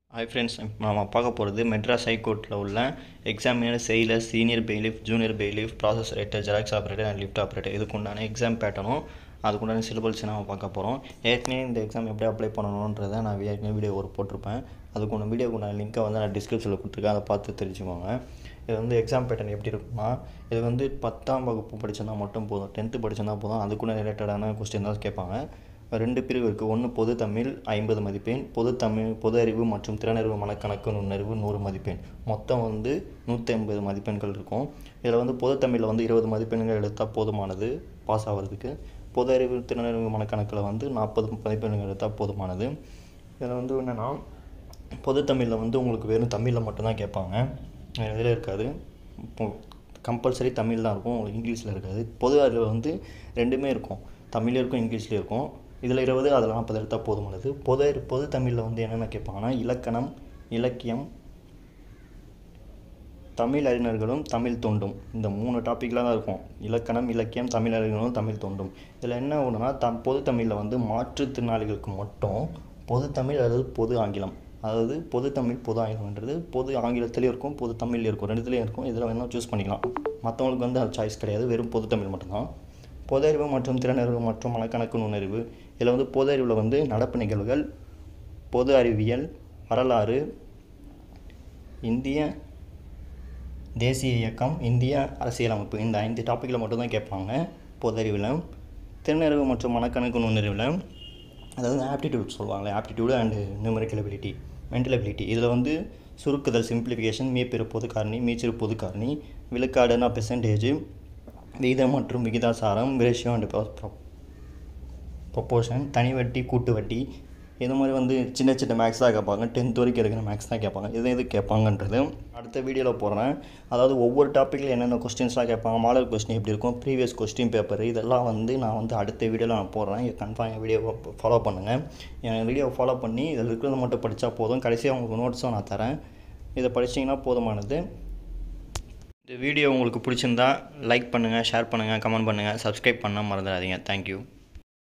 hi friends நம்ம பார்க்க போகிறது மெட்ராஸ் ஹைகோர்ட்டில் உள்ள எக்ஸாமினர் செயலர் senior bailiff junior bailiff process writer xerox operator and lift operator இதுக்கு உண்டான எக்ஸாம் பேட்டர்னும் அதுக்குண்டான சிலபஸ் நம்ம பார்க்க போகிறோம் ஏற்கனவே இந்த எக்ஸாம் எப்படி அப்ளை பண்ணணுன்றதை நான் ஏற்கனவே வீடியோ ஒரு போட்டிருப்பேன் அதுக்குண்டான வீடியோக்குண்டான லிங்க்கை வந்து நான் டிஸ்கிரிப்ஷனில் கொடுத்துருக்கேன் அதை பார்த்து தெரிஞ்சுக்கோங்க இது வந்து எக்ஸாம் பேட்டர்ன் எப்படி இருக்குன்னா இது வந்து பத்தாம் வகுப்பு படிச்சிருந்தா மட்டும் போதும் டென்த்து படிச்சிருந்தா போதும் அதுக்குள்ள ரிலேட்டடான கொஸ்டின் தான் கேட்பாங்க ரெண்டு பிரிவு இருக்குது ஒன்று பொது தமிழ் ஐம்பது மதிப்பெண் பொது தமிழ் பொது அறிவு மற்றும் திறனறிவு மனக்கணக்கு நுண்ணறிவு நூறு மதிப்பெண் மொத்தம் வந்து நூற்றி ஐம்பது மதிப்பெண்கள் இருக்கும் இதில் வந்து பொது தமிழில் வந்து இருபது மதிப்பெண்கள் எடுத்தால் போதுமானது பாஸ் ஆகிறதுக்கு பொது அறிவு திறனறிவு மனக்கணக்கில் வந்து நாற்பது மதிப்பெண்கள் எடுத்தால் போதுமானது இதில் வந்து என்னென்னா பொது தமிழில் வந்து உங்களுக்கு வெறும் தமிழில் மட்டும்தான் கேட்பாங்க வேறு இதில் இருக்காது இப்போ கம்பல்சரி தமிழ் தான் இருக்கும் உங்களுக்கு இங்கிலீஷில் இருக்காது பொது அறிவில் வந்து ரெண்டுமே இருக்கும் தமிழ்லையும் இருக்கும் இங்கிலீஷ்லேயும் இருக்கும் இதில் இருபது அதில் நாற்பது எடுத்தால் போதுமானது பொது அறி பொது தமிழில் வந்து என்னென்ன கேட்பாங்கன்னா இலக்கணம் இலக்கியம் தமிழ் அறிஞர்களும் தமிழ் தொண்டும் இந்த மூணு டாப்பிக்கில் தான் இருக்கும் இலக்கணம் இலக்கியம் தமிழ் அறிஞர்களும் தமிழ் தொண்டும் இதில் என்ன ஒன்றுனா தம் பொது தமிழில் வந்து மாற்றுத்திறனாளிகளுக்கு மட்டும் பொது தமிழ் அல்லது பொது ஆங்கிலம் அதாவது பொது தமிழ் பொது ஆங்கிலம்ன்றது பொது ஆங்கிலத்துலேயும் இருக்கும் பொது தமிழ்லையும் இருக்கும் ரெண்டுத்துலேயும் இருக்கும் இதில் வேணால் சூஸ் பண்ணிக்கலாம் மற்றவங்களுக்கு வந்து அது சாய்ஸ் கிடையாது வெறும் பொது தமிழ் மட்டும்தான் பொது அறிவு மற்றும் திறனறிவு மற்றும் மனக்கணக்கு நுண்ணறிவு இதில் வந்து பொது அறிவில் வந்து நடப்பு நிகழ்வுகள் பொது அறிவியல் வரலாறு இந்திய தேசிய இயக்கம் இந்திய அரசியலமைப்பு இந்த ஐந்து டாப்பிக்கில் மட்டும்தான் கேட்பாங்க பொது அறிவில் திறனறிவு மற்றும் மனக்கணக்கு நுண்ணறிவில் அதாவது ஆப்டிடியூட் சொல்லுவாங்களே aptitude and numerical ability mental ability இதில் வந்து சுருக்குதல் சிம்பிளிஃபிகேஷன் மீப்பெரு பொது காரணி மீச்சிறு பொது காரணி விழுக்காடுனா பெர்சன்டேஜ் விகிதம் மற்றும் விகிதாசாரம் ரேஷியோ அண்ட் ப்ரொப்போர்ஷன் தனி வட்டி கூட்டு வட்டி இது மாதிரி வந்து சின்ன சின்ன மேக்ஸ் தான் கேட்பாங்க டென்த் வரைக்கும் இருக்கிற மேக்ஸ் தான் கேட்பாங்க இது எது கேட்பாங்கன்றது அடுத்த வீடியோவில் போடுறேன் அதாவது ஒவ்வொரு டாப்பிக்கில் என்னென்ன கொஸ்டின்ஸ்லாம் கேட்பாங்க மாடல் கொஸ்டின் எப்படி இருக்கும் ப்ரீவியஸ் கொஸ்டின் பேப்பர் இதெல்லாம் வந்து நான் வந்து அடுத்த வீடியோவில் நான் போடுறேன் கன்ஃபார்ம் என் வீடியோவை ஃபாலோ பண்ணுங்கள் என் வீடியோவை ஃபாலோ பண்ணி இதில் இருக்கிறத மட்டும் படித்தா போதும் கடைசியாக உங்களுக்கு நோட்ஸும் நான் தரேன் இதை படிச்சிங்கன்னா போதுமானது இந்த வீடியோ உங்களுக்கு பிடிச்சிருந்தா லைக் பண்ணுங்கள் ஷேர் பண்ணுங்கள் கமெண்ட் பண்ணுங்கள் சப்ஸ்கிரைப் பண்ண மறந்துடாதீங்க தேங்க்யூ